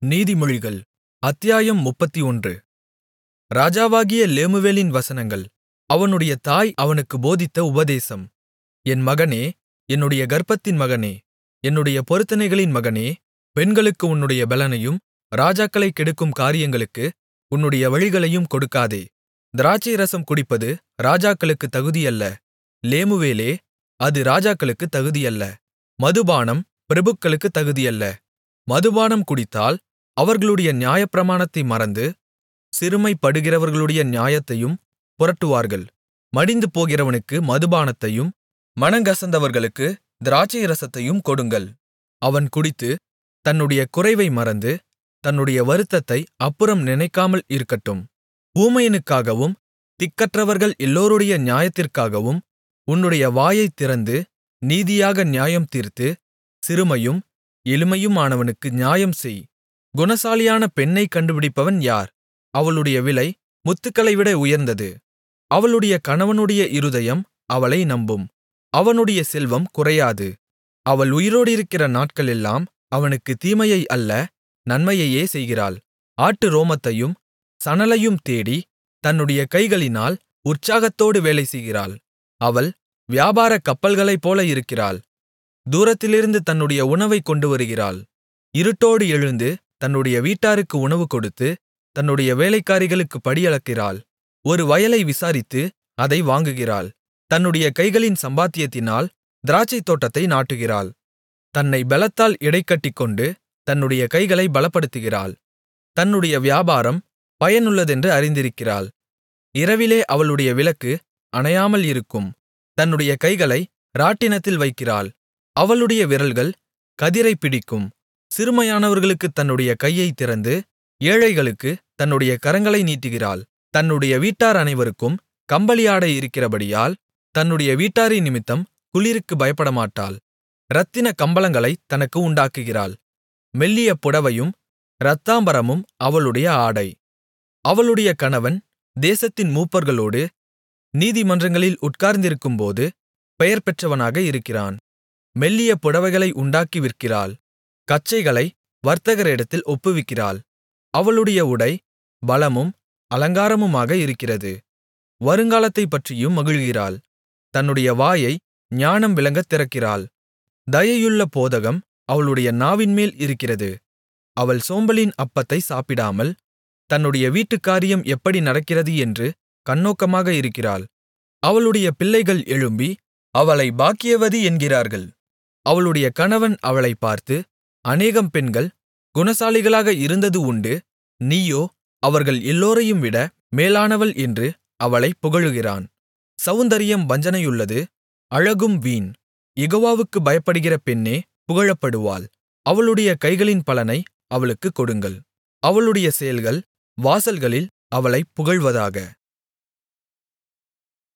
நீதிமொழிகள் அத்தியாயம் முப்பத்தொன்று ராஜாவாகிய லெமுவேலின் வசனங்கள் அவனுடைய தாய் அவனுக்குப் போதித்த உபதேசம் என் மகனே என்னுடைய கர்ப்பத்தின் மகனே என்னுடைய பொருத்தனைகளின் மகனே பெண்களுக்கு உன்னுடைய பெலனையும் ராஜாக்களைக் கெடுக்கும் காரியங்களுக்கு உன்னுடைய வழிகளையும் கொடுக்காதே திராட்சைரசம் குடிப்பது ராஜாக்களுக்குத் தகுதியல்ல லேமுவேலே அது ராஜாக்களுக்குத் தகுதியல்ல மதுபானம் பிரபுக்களுக்குத் தகுதியல்ல மதுபானம் குடித்தால் அவர்களுடைய நியாயப்பிரமாணத்தை மறந்து சிறுமைப்படுகிறவர்களுடைய நியாயத்தையும் புரட்டுவார்கள் மடிந்துபோகிறவனுக்கு மதுபானத்தையும் மனங்கசந்தவர்களுக்கு திராட்சைரசத்தையும் கொடுங்கள் அவன் குடித்து தன்னுடைய குறைவை மறந்து தன்னுடைய வருத்தத்தை அப்புறம் நினைக்காமல் இருக்கட்டும் ஊமையனுக்காகவும் திக்கற்றவர்கள் எல்லோருடைய நியாயத்திற்காகவும் உன்னுடைய வாயைத் திறந்து நீதியாக நியாயம் தீர்த்து சிறுமையும் எளிமையுமானவனுக்கு நியாயம் செய் குணசாலியான பெண்ணைக் கண்டுபிடிப்பவன் யார் அவளுடைய விலை முத்துக்களைவிட உயர்ந்தது அவளுடைய கணவனுடைய இருதயம் அவளை நம்பும் அவனுடைய செல்வம் குறையாது அவள் உயிரோடிருக்கிற நாட்களெல்லாம் அவனுக்குத் தீமையை அல்ல நன்மையையே செய்கிறாள் ஆட்டு ரோமத்தையும் சணலையும் தேடி தன்னுடைய கைகளினால் உற்சாகத்தோடு வேலை செய்கிறாள் அவள் வியாபாரக் கப்பல்களைப்போல இருக்கிறாள் தூரத்திலிருந்து தன்னுடைய உணவைக் கொண்டுவருகிறாள் இருட்டோடு எழுந்து தன்னுடைய வீட்டாருக்கு உணவு கொடுத்து தன்னுடைய வேலைக்காரிகளுக்குப் படியளக்கிறாள் ஒரு வயலை விசாரித்து அதை வாங்குகிறாள் தன்னுடைய கைகளின் சம்பாத்தியத்தினால் திராட்சைத் தோட்டத்தை நாட்டுகிறாள் தன்னை பெலத்தால் இடைக்கட்டிக்கொண்டு தன்னுடைய கைகளை பலப்படுத்துகிறாள் தன்னுடைய வியாபாரம் பயனுள்ளதென்று அறிந்திருக்கிறாள் இரவிலே அவளுடைய விளக்கு அணையாமல் இருக்கும் தன்னுடைய கைகளை ராட்டினத்தில் வைக்கிறாள் அவளுடைய விரல்கள் கதிரைப் பிடிக்கும் சிறுமையானவர்களுக்குத் தன்னுடைய கையைத் திறந்து ஏழைகளுக்கு தன்னுடைய கரங்களை நீட்டுகிறாள் தன்னுடைய வீட்டார் அனைவருக்கும் கம்பளியாடை இருக்கிறபடியால் தன்னுடைய வீட்டாரின் நிமித்தம் குளிருக்கு பயப்படமாட்டாள் இரத்தின கம்பளங்களைத் தனக்கு உண்டாக்குகிறாள் மெல்லிய புடவையும் இரத்தாம்பரமும் அவளுடைய ஆடை அவளுடைய கணவன் தேசத்தின் மூப்பர்களோடு நீதிமன்றங்களில் உட்கார்ந்திருக்கும்போது பெயர் பெற்றவனாக இருக்கிறான் மெல்லிய புடவைகளை உண்டாக்கி விற்கிறாள் கச்சைகளை வர்த்தகரிடத்தில் ஒப்புவிக்கிறாள் அவளுடைய உடை பலமும் அலங்காரமுமாக இருக்கிறது வருங்காலத்தைப் பற்றியும் மகிழ்கிறாள் தன்னுடைய வாயை ஞானம் விளங்கத் திறக்கிறாள் தயையுள்ள போதகம் அவளுடைய நாவின்மேல் இருக்கிறது அவள் சோம்பலின் அப்பத்தை சாப்பிடாமல் தன்னுடைய வீட்டுக்காரியம் எப்படி நடக்கிறது என்று கண்ணோக்கமாக இருக்கிறாள் அவளுடைய பிள்ளைகள் எழும்பி அவளை பாக்கியவதி என்கிறார்கள் அவளுடைய கணவன் அவளைப் பார்த்து அநேகம் பெண்கள் குணசாலிகளாக இருந்தது உண்டு நீயோ அவர்கள் எல்லோரையும் விட மேலானவள் என்று அவளைப் புகழுகிறான் சவுந்தரியம் வஞ்சனையுள்ளது அழகும் வீண் யெகோவாவுக்குப் பயப்படுகிற பெண்ணே புகழப்படுவாள் அவளுடைய கைகளின் பலனை அவளுக்குக் கொடுங்கள் அவளுடைய செயல்கள் வாசல்களில் அவளைப் புகழ்வதாக